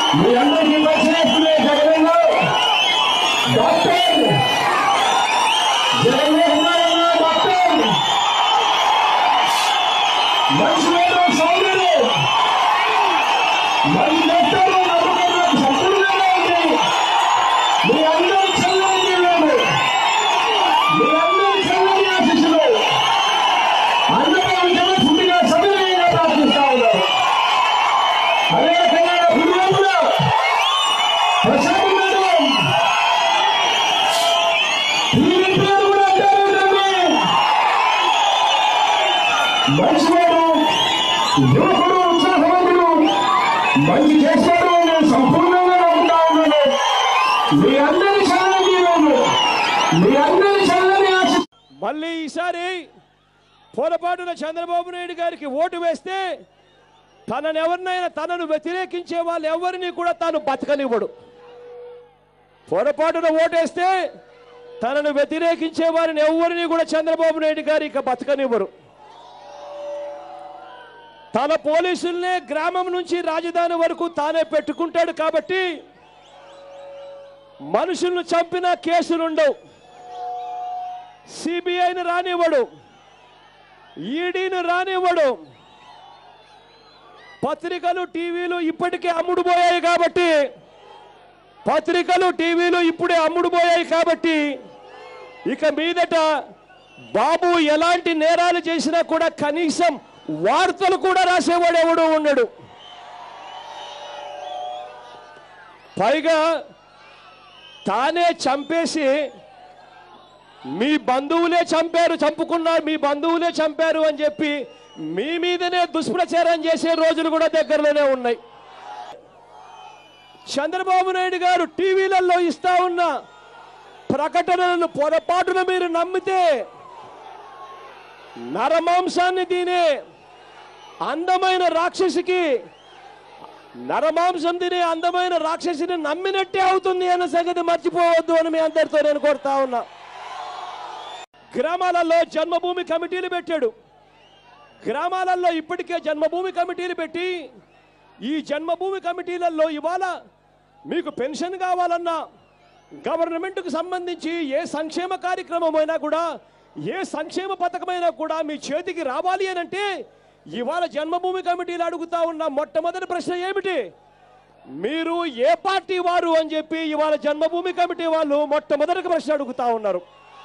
మీ అందరికీ పరిచయిస్తున్న Jagananna doctor Jaganmohan doctor మంచి వేరు సౌందర్యం మంచి డాక్టర్ నమ్మకం సంపూర్ణంగా ఉంది మీ అందరి చల్లని దీవెనలు, మీ అందరి చల్లని ఆశీస్సులు అందరూ ఉద్యమ పుట్టిన సమయంగా ప్రార్థిస్తా ఉన్నారు అదే రకంగా కుటుంబంలో ప్రశాంత్ మేడం ఈ పేరు కూడా అంటారు ఏంటంటే, మంచివాడు యువకుడు ఉత్సాహవంతుడు మంచి చేస్తాడు నేను సంపూర్ణంగా నమ్ముతా ఉన్నాను మీ అందరి చల్లని దీవెనలు, మీ అందరి చల్లని ఆశ మళ్ళీ ఈసారి పొరపాటున చంద్రబాబు నాయుడు గారికి ఓటు వేస్తే తనను ఎవరినైనా తనను వ్యతిరేకించే వాళ్ళు ఎవరిని కూడా తాను బతకనివ్వడు పొరపాటున ఓటేస్తే తనను వ్యతిరేకించే వారిని ఎవరిని కూడా చంద్రబాబు నాయుడు గారు ఇక బతకనివ్వరు తన పోలీసుల్నే గ్రామం నుంచి రాజధాని వరకు తానే పెట్టుకుంటాడు కాబట్టి మనుషులను చంపిన కేసులుండవు సిబిఐని రానివ్వడు ఈడీని రానివ్వడు పత్రికలు టీవీలు ఇప్పటికే అమ్ముడుపోయాయి కాబట్టి పత్రికలు టీవీలు ఇప్పుడే అమ్ముడుపోయాయి కాబట్టి ఇక మీదట బాబు ఎలాంటి నేరాలు చేసినా కూడా కనీసం వార్తలు కూడా రాసేవాడు ఎవడు ఉండడు పైగా తానే చంపేసి మీ బంధువులే చంపారు చంపుకున్నారు మీ బంధువులే చంపారు అని చెప్పి మీ మీదనే దుష్ప్రచారం చేసే రోజులు కూడా దగ్గరలోనే ఉన్నాయి చంద్రబాబు నాయుడు గారు టీవీలలో ఇస్తా ఉన్న ప్రకటనలను పొరపాటున మీరు నమ్మితే నరమాంసాన్ని తినే అందమైన రాక్షసికి నరమాంసం తినే అందమైన రాక్షసిని నమ్మినట్టే అవుతుంది అన్న సంగతి మర్చిపోవద్దు అని మీ అందరితో నేను కోరుతా ఉన్నా గ్రామాలలో జన్మభూమి కమిటీలు పెట్టాడు గ్రామాలలో ఇప్పటికే జన్మభూమి కమిటీలు పెట్టి ఈ జన్మభూమి కమిటీలలో ఇవాళ మీకు పెన్షన్ కావాలన్నా గవర్నమెంట్కు సంబంధించి ఏ సంక్షేమ కార్యక్రమం అయినా కూడా ఏ సంక్షేమ పథకమైనా కూడా మీ చేతికి రావాలి అని అంటే ఇవాళ జన్మభూమి కమిటీలు అడుగుతా ఉన్న మొట్టమొదటి ప్రశ్న ఏమిటి మీరు ఏ పార్టీ వారు అని చెప్పి ఇవాళ జన్మభూమి కమిటీ వాళ్ళు మొట్టమొదటి ప్రశ్న అడుగుతా ఉన్నారు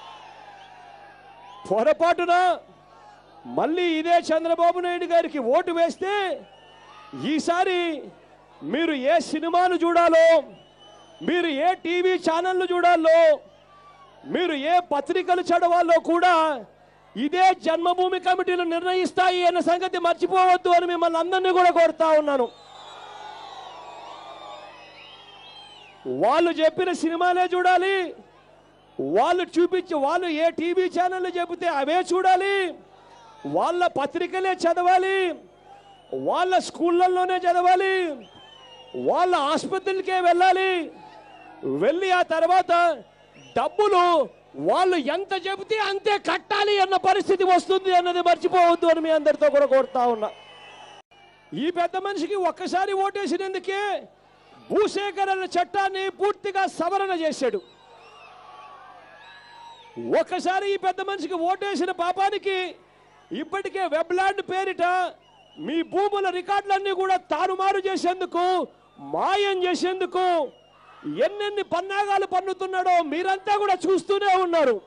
పొరపాటున మళ్ళీ ఇదే చంద్రబాబు నాయుడు గారికి ఓటు వేస్తే ఈసారి మీరు ఏ సినిమాను చూడాలో మీరు ఏ టీవీ ఛానళ్ళు చూడాలో మీరు ఏ పత్రికలు చదవాలో కూడా ఇదే జన్మభూమి కమిటీలు నిర్ణయిస్తాయి అన్న సంగతి మర్చిపోవద్దు అని మిమ్మల్ని అందరినీ కూడా కోరుతా ఉన్నాను వాళ్ళు చెప్పిన సినిమాలే చూడాలి వాళ్ళు చూపించి వాళ్ళు ఏ టీవీ ఛానళ్ళు చెబితే అవే చూడాలి వాళ్ళ పత్రికలే చదవాలి వాళ్ళ స్కూళ్ళల్లోనే చదవాలి వాళ్ళ ఆసుపత్రులకే వెళ్ళాలి వెళ్ళి ఆ తర్వాత డబ్బులు వాళ్ళు ఎంత చెబితే అంతే కట్టాలి అన్న పరిస్థితి వస్తుంది అన్నది మర్చిపోవద్దు అని మీ అందరితో కూడా కోరుతా ఉన్నా ఈ పెద్ద మనిషికి ఒక్కసారి ఓటేసినందుకే భూసేకరణ చట్టాన్ని పూర్తిగా సవరణ చేశాడు ఒక్కసారి ఈ పెద్ద మనిషికి ఓటేసిన పాపానికి ఇప్పటికే వెబ్లాండ్ పేరిట మీ భూముల రికార్డులన్నీ కూడా తారుమారు చేసేందుకు మాయం చేసేందుకు ఎన్నెన్ని పన్నాగాలు పన్నుతున్నాడో మీరంతా కూడా చూస్తూనే ఉన్నారు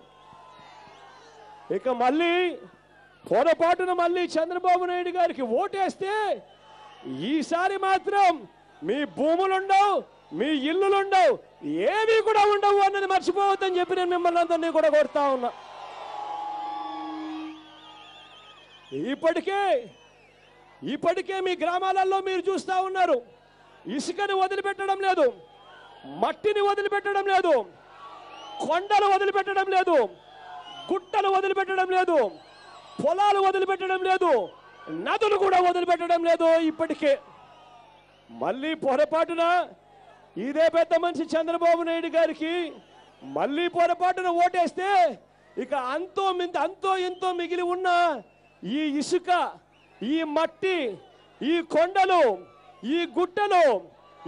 ఇక మళ్ళీ పొరపాటున మళ్ళీ చంద్రబాబు నాయుడు గారికి ఓటేస్తే ఈసారి మాత్రం మీ భూములుండవు మీ ఇల్లులుండవు ఏమీ కూడా ఉండవు అన్నది మర్చిపోవద్దని చెప్పి నేను మిమ్మల్ని అందరినీ కూడా కొడతా ఉన్నా ఇప్పటికే ఇప్పటికే మీ గ్రామాలలో మీరు చూస్తా ఉన్నారు ఇసుకని వదిలిపెట్టడం లేదు మట్టిని వదిలిపెట్టడం లేదు కొండలు వదిలిపెట్టడం లేదు గుట్టలు వదిలిపెట్టడం లేదు పొలాలు వదిలిపెట్టడం లేదు నదులు కూడా వదిలిపెట్టడం లేదు ఇప్పటికే మళ్ళీ పొరపాటున ఇదే పెద్ద మనిషి చంద్రబాబు నాయుడు గారికి మళ్ళీ పొరపాటున ఓటేస్తే ఇక అంతో మింత అంతో ఎంతో మిగిలి ఉన్న ఈ ఇసుక ఈ మట్టి ఈ కొండలు ఈ గుట్టలు